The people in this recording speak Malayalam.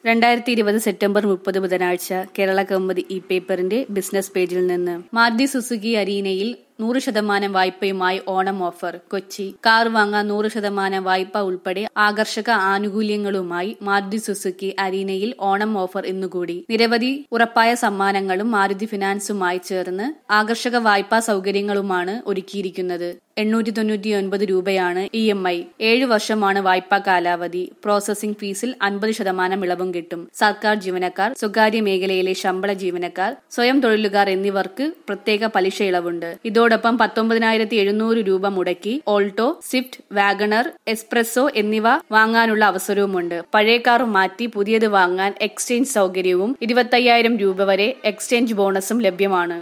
രണ്ടായിരത്തി ഇരുപത് സെപ്റ്റംബർ മുപ്പത് ബുധനാഴ്ച കേരള കൗമുദി ഇ പേപ്പറിന്റെ ബിസിനസ് പേജിൽ നിന്ന് മാരുതി സുസുക്കി അരീനയിൽ നൂറ് ശതമാനം വായ്പയുമായി ഓണം ഓഫർ കൊച്ചി കാർ വാങ്ങാൻ നൂറ് ശതമാനം വായ്പ ഉൾപ്പെടെ ആകർഷക ആനുകൂല്യങ്ങളുമായി മാരുതി സുസുക്കി അരീനയിൽ ഓണം ഓഫർ ഇന്നുകൂടി നിരവധി ഉറപ്പായ സമ്മാനങ്ങളും മാരുതി ഫിനാൻസുമായി ചേർന്ന് ആകർഷക വായ്പാ സൗകര്യങ്ങളുമാണ് ഒരുക്കിയിരിക്കുന്നത് എണ്ണൂറ്റി തൊണ്ണൂറ്റി ഒൻപത് രൂപയാണ് ഇ എം ഐ ഏഴു വർഷമാണ് വായ്പാ കാലാവധി പ്രോസസിംഗ് ഫീസിൽ അൻപത് ശതമാനം ഇളവും കിട്ടും സർക്കാർ ജീവനക്കാർ സ്വകാര്യ മേഖലയിലെ ശമ്പള ജീവനക്കാർ സ്വയം തൊഴിലുകാർ എന്നിവർക്ക് പ്രത്യേക പലിശ ഇളവുണ്ട് ഇതോടൊപ്പം പത്തൊമ്പതിനായിരത്തി എഴുന്നൂറ് രൂപ മുടക്കി ഓൾട്ടോ സ്വിഫ്റ്റ് വാഗണർ എക്സ്പ്രസോ എന്നിവ വാങ്ങാനുള്ള അവസരവുമുണ്ട് പഴയ കാർ മാറ്റി പുതിയത് വാങ്ങാൻ എക്സ്ചേഞ്ച് സൗകര്യവും ഇരുപത്തയ്യായിരം രൂപ വരെ എക്സ്ചേഞ്ച് ബോണസും ലഭ്യമാണ്